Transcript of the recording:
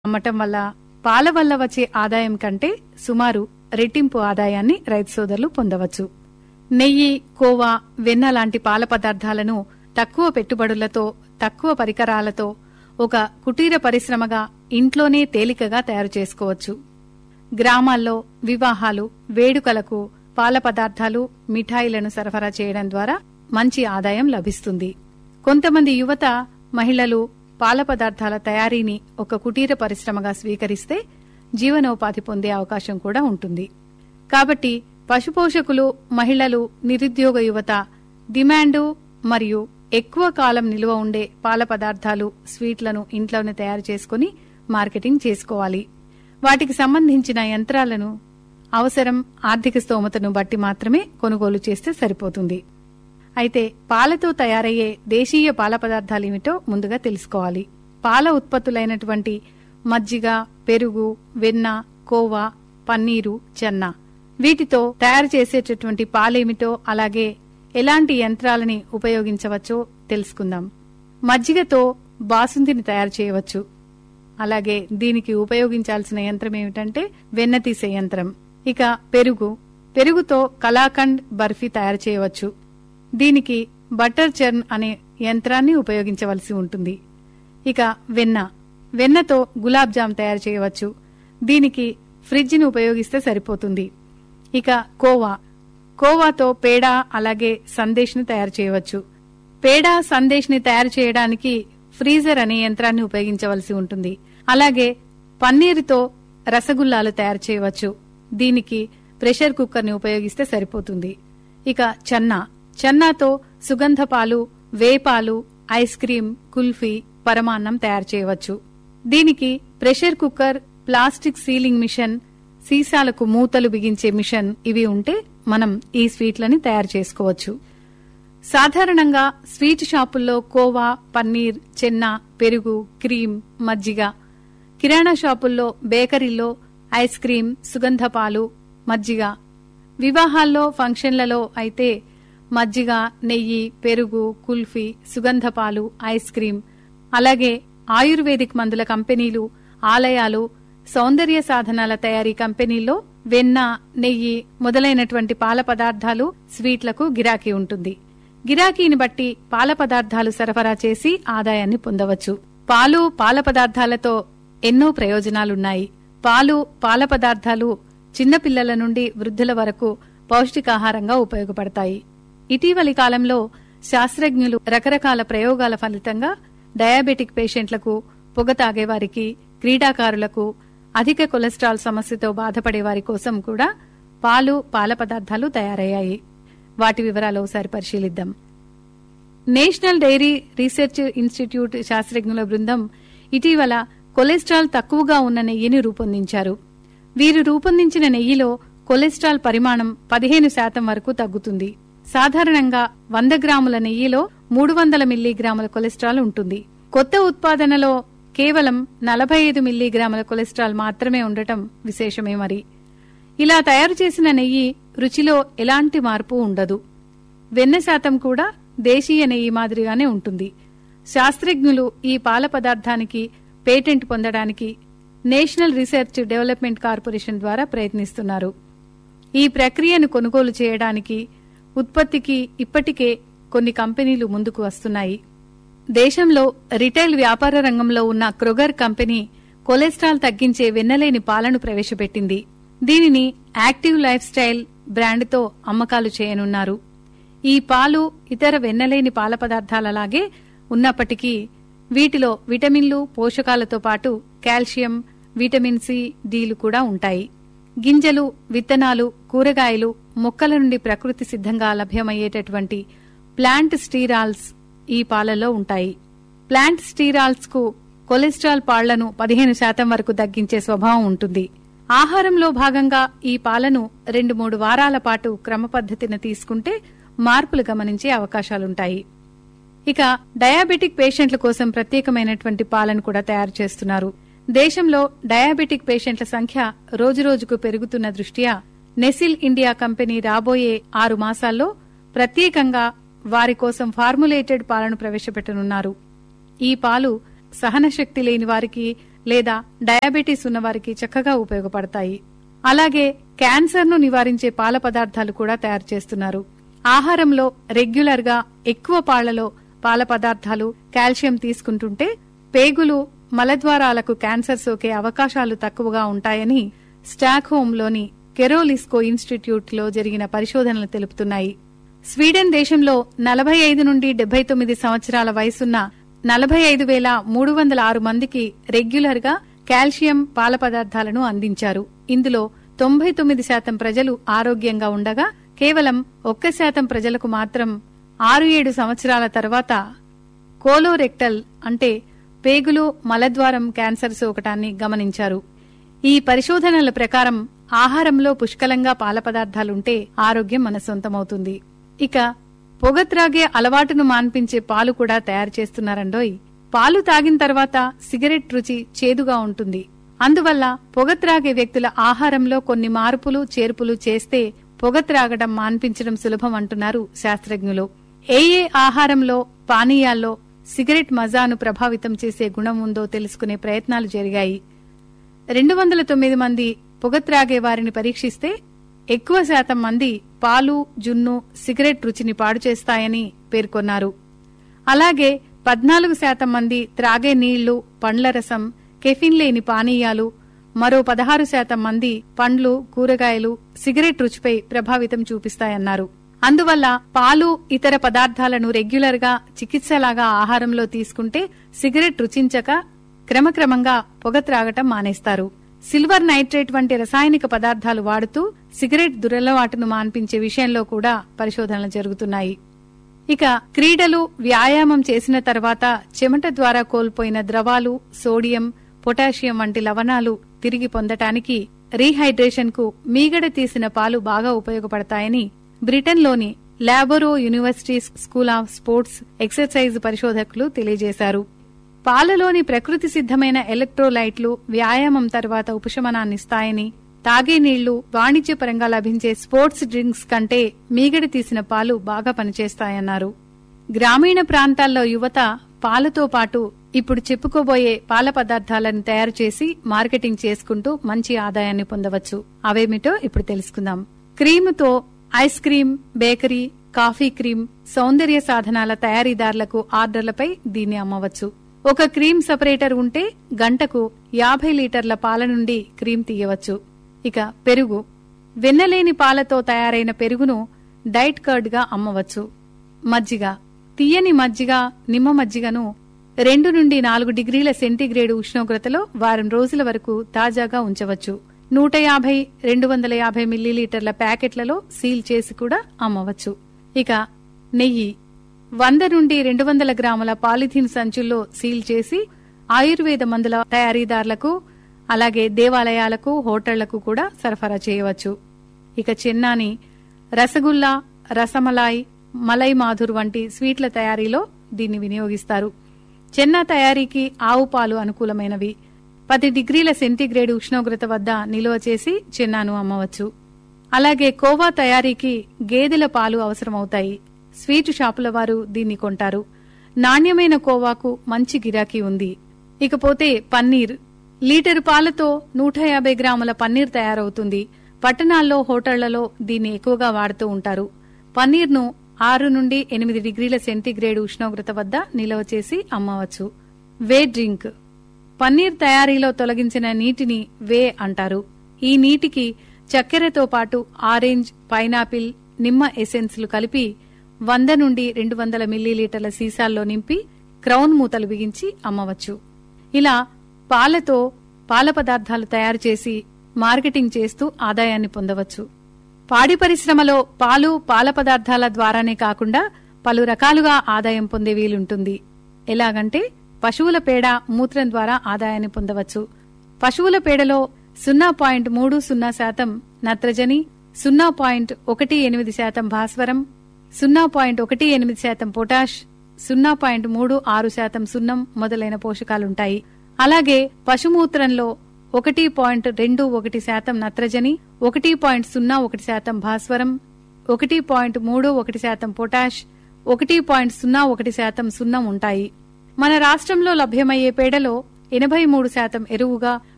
అమ్మటం వల్ల పాల వల్ల వచ్చే ఆదాయం కంటే సుమారు రెట్టింపు ఆదాయాన్ని రైతు సోదరులు పొందవచ్చు నెయ్యి కోవా వెన్న లాంటి పాల పదార్థాలను తక్కువ పెట్టుబడులతో తక్కువ పరికరాలతో ఒక కుటీర పరిశ్రమగా ఇంట్లోనే తేలికగా తయారు చేసుకోవచ్చు గ్రామాల్లో వివాహాలు వేడుకలకు పాల పదార్థాలు మిఠాయిలను సరఫరా చేయడం ద్వారా మంచి ఆదాయం లభిస్తుంది కొంతమంది యువత మహిళలు పాల పదార్థాల తయారీని ఒక కుటీర పరిశ్రమగా స్వీకరిస్తే జీవనోపాధి పొందే అవకాశం కూడా ఉంటుంది కాబట్టి పశుపోషకులు మహిళలు నిరుద్యోగ యువత డిమాండు మరియు ఎక్కువ కాలం నిలువ ఉండే పాల పదార్థాలు స్వీట్లను ఇంట్లోనే తయారు చేసుకుని మార్కెటింగ్ చేసుకోవాలి వాటికి సంబంధించిన యంత్రాలను అవసరం ఆర్థిక స్తోమతను బట్టి మాత్రమే కొనుగోలు చేస్తే సరిపోతుంది అయితే పాలతో తయారయ్యే దేశీయ పాల పదార్థాలేమిటో ముందుగా తెలుసుకోవాలి పాల ఉత్పత్తులైనటువంటి మజ్జిగ పెరుగు వెన్న కోవా పన్నీరు చెన్న వీటితో తయారు చేసేటటువంటి పాలేమిటో అలాగే ఎలాంటి యంత్రాలని ఉపయోగించవచ్చో తెలుసుకుందాం మజ్జిగతో బాసుందిని తయారు చేయవచ్చు అలాగే దీనికి ఉపయోగించాల్సిన యంత్రం ఏమిటంటే వెన్న తీసే యంత్రం ఇక పెరుగు పెరుగుతో కలాకండ్ బర్ఫీ తయారు చేయవచ్చు దీనికి బటర్ చర్న్ అనే యంత్రాన్ని ఉపయోగించవలసి ఉంటుంది ఇక వెన్న వెన్నతో గులాబ్ జామ్ తయారు చేయవచ్చు దీనికి ఫ్రిడ్జ్ని ఉపయోగిస్తే సరిపోతుంది ఇక కోవా కోవాతో పేడ అలాగే సందేశ్ని తయారు చేయవచ్చు పేడ సందేశ్ని తయారు చేయడానికి ఫ్రీజర్ అనే యంత్రాన్ని ఉపయోగించవలసి ఉంటుంది అలాగే పన్నీరుతో రసగుల్లాలు తయారు చేయవచ్చు దీనికి ప్రెషర్ కుక్కర్ని ఉపయోగిస్తే సరిపోతుంది ఇక చన్నా చన్నాతో సుగంధ పాలు వేపాలు ఐస్ క్రీం కుల్ఫీ పరమాన్నం తయారు చేయవచ్చు దీనికి pressure cooker plastic sealing machine సీసాలకు మూతలు బిగించే మిషన్ ఇవి ఉంటే మనం ఈ స్వీట్లని తయారు చేసుకోవచ్చు సాధారణంగా స్వీట్ షాపుల్లో కోవా పన్నీర్ చెన్న పెరుగు క్రీమ్ మజ్జిగ కిరాణా షాపుల్లో బేకరీల్లో ఐస్ క్రీం సుగంధ పాలు మజ్జిగ వివాహాల్లో ఫంక్షన్లలో అయితే మజ్జిగ నెయ్యి పెరుగు కుల్ఫీ సుగంధ పాలు ఐస్ క్రీం అలాగే ఆయుర్వేదిక్ మందుల కంపెనీలు ఆలయాలు సౌందర్య సాధనాల తయారీ కంపెనీల్లో వెన్న నెయ్యి మొదలైనటువంటి పాల పదార్థాలు స్వీట్లకు గిరాకీ ఉంటుంది గిరాకీని బట్టి పాల పదార్థాలు సరఫరా చేసి ఆదాయాన్ని పొందవచ్చు పాలు పాల పదార్థాలతో ఎన్నో ప్రయోజనాలున్నాయి పాలు పాల పదార్థాలు చిన్నపిల్లల నుండి వృద్ధుల వరకు పౌష్టికాహారంగా ఉపయోగపడతాయి ఇటీవలి కాలంలో శాస్త్రజ్ఞులు రకరకాల ప్రయోగాల ఫలితంగా డయాబెటిక్ పేషెంట్లకు పొగ తాగేవారికి క్రీడాకారులకు అధిక కొలెస్ట్రాల్ సమస్యతో బాధపడే వారి కోసం కూడా పాలు పాల పదార్థాలు తయారయ్యాయి వాటి వివరాలు ఒకసారి పరిశీలిద్దాం నేషనల్ డైరీ రీసెర్చ్ ఇన్స్టిట్యూట్ శాస్త్రజ్ఞుల బృందం ఇటీవల కొలెస్ట్రాల్ తక్కువగా ఉన్న నెయ్యిని రూపొందించారు వీరు రూపొందించిన నెయ్యిలో కొలెస్ట్రాల్ పరిమాణం పదిహేను శాతం వరకు తగ్గుతుంది సాధారణంగా వంద గ్రాముల నెయ్యిలో మూడు వందల మిల్లీగ్రాముల కొలెస్ట్రాల్ ఉంటుంది కొత్త ఉత్పాదనలో కేవలం నలభై ఐదు మిల్లీగ్రాముల కొలెస్ట్రాల్ మాత్రమే ఉండటం విశేషమే మరి ఇలా తయారు చేసిన నెయ్యి రుచిలో ఎలాంటి మార్పు ఉండదు వెన్న శాతం కూడా దేశీయ నెయ్యి మాదిరిగానే ఉంటుంది శాస్త్రజ్ఞులు ఈ పాల పదార్థానికి పేటెంట్ పొందడానికి నేషనల్ రీసెర్చ్ డెవలప్మెంట్ కార్పొరేషన్ ద్వారా ప్రయత్నిస్తున్నారు ఈ ప్రక్రియను కొనుగోలు చేయడానికి ఉత్పత్తికి ఇప్పటికే కొన్ని కంపెనీలు ముందుకు వస్తున్నాయి దేశంలో రిటైల్ వ్యాపార రంగంలో ఉన్న క్రొగర్ కంపెనీ కొలెస్ట్రాల్ తగ్గించే వెన్నలేని పాలను ప్రవేశపెట్టింది దీనిని యాక్టివ్ లైఫ్ స్టైల్ బ్రాండ్తో అమ్మకాలు చేయనున్నారు ఈ పాలు ఇతర వెన్నలేని పాల పదార్థాలలాగే ఉన్నప్పటికీ వీటిలో విటమిన్లు పోషకాలతో పాటు కాల్షియం విటమిన్ సి డీలు కూడా ఉంటాయి గింజలు విత్తనాలు కూరగాయలు మొక్కల నుండి ప్రకృతి సిద్ధంగా లభ్యమయ్యేటటువంటి ప్లాంట్ స్టీరాల్స్ ఈ పాలలో ఉంటాయి ప్లాంట్ స్టీరాల్స్ కు కొలెస్ట్రాల్ పాళ్లను పదిహేను శాతం వరకు తగ్గించే స్వభావం ఉంటుంది ఆహారంలో భాగంగా ఈ పాలను రెండు మూడు వారాల పాటు క్రమపద్ధతిన తీసుకుంటే మార్పులు గమనించే అవకాశాలుంటాయి ఇక డయాబెటిక్ పేషెంట్ల కోసం ప్రత్యేకమైనటువంటి పాలను కూడా తయారు చేస్తున్నారు దేశంలో డయాబెటిక్ పేషెంట్ల సంఖ్య రోజురోజుకు పెరుగుతున్న దృష్ట్యా నెసిల్ ఇండియా కంపెనీ రాబోయే ఆరు మాసాల్లో ప్రత్యేకంగా వారి కోసం ఫార్ములేటెడ్ పాలను ప్రవేశపెట్టనున్నారు ఈ పాలు సహనశక్తి లేని వారికి లేదా డయాబెటీస్ ఉన్నవారికి చక్కగా ఉపయోగపడతాయి అలాగే క్యాన్సర్ను నివారించే పాల పదార్థాలు కూడా తయారు చేస్తున్నారు ఆహారంలో రెగ్యులర్ గా ఎక్కువ పాళ్లలో పాల పదార్థాలు కాల్షియం తీసుకుంటుంటే పేగులు మలద్వారాలకు క్యాన్సర్ సోకే అవకాశాలు తక్కువగా ఉంటాయని స్టాక్ లోని కెరోలిస్కో ఇన్స్టిట్యూట్ లో జరిగిన పరిశోధనలు తెలుపుతున్నాయి స్వీడన్ దేశంలో నలభై ఐదు నుండి డెబ్బై తొమ్మిది సంవత్సరాల వయసున్న నలభై ఐదు వేల మూడు వందల ఆరు మందికి రెగ్యులర్ గా కాల్షియం పాల పదార్థాలను అందించారు ఇందులో తొంభై తొమ్మిది శాతం ప్రజలు ఆరోగ్యంగా ఉండగా కేవలం ఒక్క శాతం ప్రజలకు మాత్రం ఆరు ఏడు సంవత్సరాల తర్వాత కోలోరెక్టల్ అంటే పేగులు మలద్వారం క్యాన్సర్ సోకటాన్ని గమనించారు ఈ పరిశోధనల ప్రకారం ఆహారంలో పుష్కలంగా పాల పదార్థాలుంటే ఆరోగ్యం మన సొంతమవుతుంది ఇక పొగ త్రాగే అలవాటును మాన్పించే పాలు కూడా తయారు చేస్తున్నారండోయ్ పాలు తాగిన తర్వాత సిగరెట్ రుచి చేదుగా ఉంటుంది అందువల్ల పొగ త్రాగే వ్యక్తుల ఆహారంలో కొన్ని మార్పులు చేర్పులు చేస్తే పొగ త్రాగడం మాన్పించడం సులభం అంటున్నారు శాస్త్రజ్ఞులు ఏ ఏ ఆహారంలో పానీయాల్లో సిగరెట్ మజాను ప్రభావితం చేసే గుణం ఉందో తెలుసుకునే ప్రయత్నాలు జరిగాయి రెండు వందల తొమ్మిది మంది పొగ త్రాగే వారిని పరీక్షిస్తే ఎక్కువ శాతం మంది పాలు జున్ను సిగరెట్ రుచిని పాడు చేస్తాయని పేర్కొన్నారు అలాగే పద్నాలుగు శాతం మంది త్రాగే నీళ్లు పండ్ల రసం కెఫిన్ లేని పానీయాలు మరో పదహారు శాతం మంది పండ్లు కూరగాయలు సిగరెట్ రుచిపై ప్రభావితం చూపిస్తాయన్నారు అందువల్ల పాలు ఇతర పదార్థాలను రెగ్యులర్ గా చికిత్సలాగా ఆహారంలో తీసుకుంటే సిగరెట్ రుచించక క్రమక్రమంగా పొగ త్రాగటం మానేస్తారు సిల్వర్ నైట్రేట్ వంటి రసాయనిక పదార్థాలు వాడుతూ సిగరెట్ దురలవాటును మాన్పించే విషయంలో కూడా పరిశోధనలు జరుగుతున్నాయి ఇక క్రీడలు వ్యాయామం చేసిన తర్వాత చెమట ద్వారా కోల్పోయిన ద్రవాలు సోడియం పొటాషియం వంటి లవణాలు తిరిగి పొందటానికి రీహైడ్రేషన్ కు మీగడ తీసిన పాలు బాగా ఉపయోగపడతాయని బ్రిటన్లోని Loughborough university school of sports exercise పరిశోధకులు తెలియజేశారు పాలలోని ప్రకృతి సిద్ధమైన ఎలక్ట్రోలైట్లు వ్యాయామం తర్వాత ఉపశమనాన్నిస్తాయని తాగే నీళ్లు వాణిజ్యపరంగా లభించే స్పోర్ట్స్ డ్రింక్స్ కంటే మీగడ తీసిన పాలు బాగా పనిచేస్తాయన్నారు గ్రామీణ ప్రాంతాల్లో యువత పాలతో పాటు ఇప్పుడు చెప్పుకోబోయే పాల పదార్థాలను తయారు చేసి మార్కెటింగ్ చేసుకుంటూ మంచి ఆదాయాన్ని పొందవచ్చు అవేమిటో ఇప్పుడు తెలుసుకుందాం క్రీముతో ice cream bakery coffee cream సౌందర్య సాధనాల తయారీదారులకు ఆర్డర్లపై దీన్ని అమ్మవచ్చు ఒక క్రీమ్ సపరేటర్ ఉంటే గంటకు యాభై లీటర్ల పాల నుండి క్రీమ్ తీయవచ్చు ఇక పెరుగు వెన్నలేని పాలతో తయారైన పెరుగును డైట్ కర్డ్ గా అమ్మవచ్చు మజ్జిగ తీయని మజ్జిగ నిమ్మ మజ్జిగను రెండు నుండి నాలుగు డిగ్రీల సెంటీగ్రేడ్ ఉష్ణోగ్రతలో వారం రోజుల వరకు తాజాగా ఉంచవచ్చు నూట యాభై రెండు వందల యాభై మిల్లీలీటర్ల ప్యాకెట్లలో సీల్ చేసి కూడా అమ్మవచ్చు ఇక నెయ్యి వంద నుండి రెండు వందల గ్రాముల పాలిథీన్ సంచుల్లో సీల్ చేసి ఆయుర్వేద మందుల తయారీదారులకు అలాగే దేవాలయాలకు హోటళ్లకు కూడా సరఫరా చేయవచ్చు ఇక చెన్నాని రసగుల్లా రసమలాయ్ మలై మాధుర్ వంటి స్వీట్ల తయారీలో దీన్ని వినియోగిస్తారు చెన్నా తయారీకి ఆవు పాలు అనుకూలమైనవి పది డిగ్రీల సెంటీగ్రేడ్ ఉష్ణోగ్రత వద్ద నిల్వ చేసి చెన్నాను అమ్మవచ్చు అలాగే కోవా తయారీకి గేదెల పాలు అవసరమవుతాయి స్వీట్ షాపుల వారు దీన్ని కొంటారు నాణ్యమైన కోవాకు మంచి గిరాకీ ఉంది ఇకపోతే పన్నీర్ లీటరు పాలతో నూట యాభై గ్రాముల పన్నీర్ తయారవుతుంది పట్టణాల్లో హోటళ్లలో దీన్ని ఎక్కువగా వాడుతూ ఉంటారు పన్నీర్ను ఆరు నుండి ఎనిమిది డిగ్రీల సెంటీగ్రేడ్ ఉష్ణోగ్రత వద్ద నిల్వ చేసి అమ్మవచ్చు వే డ్రింక్ పన్నీర్ తయారీలో తొలగించిన నీటిని వే అంటారు ఈ నీటికి చక్కెరతో పాటు ఆరెంజ్ పైనాపిల్ నిమ్మ ఎసెన్స్లు కలిపి వంద నుండి రెండు వందల మిల్లీలీటర్ల సీసాల్లో నింపి క్రౌన్ మూతలు బిగించి అమ్మవచ్చు ఇలా పాలతో పాల పదార్థాలు తయారు చేసి మార్కెటింగ్ చేస్తూ ఆదాయాన్ని పొందవచ్చు పాడి పరిశ్రమలో పాలు పాల పదార్థాల ద్వారానే కాకుండా పలు రకాలుగా ఆదాయం పొందే వీలుంటుంది ఎలాగంటే పశువుల పేడ మూత్రం ద్వారా ఆదాయాన్ని పొందవచ్చు పశువుల పేడలో సున్నా పాయింట్ మూడు సున్నా శాతం నత్రజని సున్నా పాయింట్ ఒకటి ఎనిమిది శాతం భాస్వరం సున్నా పాయింట్ ఒకటి ఎనిమిది శాతం పొటాష్ సున్నా పాయింట్ మూడు ఆరు శాతం సున్నం మొదలైన పోషకాలుంటాయి అలాగే పశుమూత్రంలో ఒకటి పాయింట్ రెండు ఒకటి శాతం నత్రజని ఒకటి పాయింట్ సున్నా ఒకటి శాతం భాస్వరం ఒకటి పాయింట్ మూడు ఒకటి శాతం పొటాష్ ఒకటి పాయింట్ సున్నా ఒకటి శాతం సున్నం ఉంటాయి మన రాష్ట్రంలో లభ్యమయ్యే పేడలో ఎనభై మూడు శాతం ఎరువుగా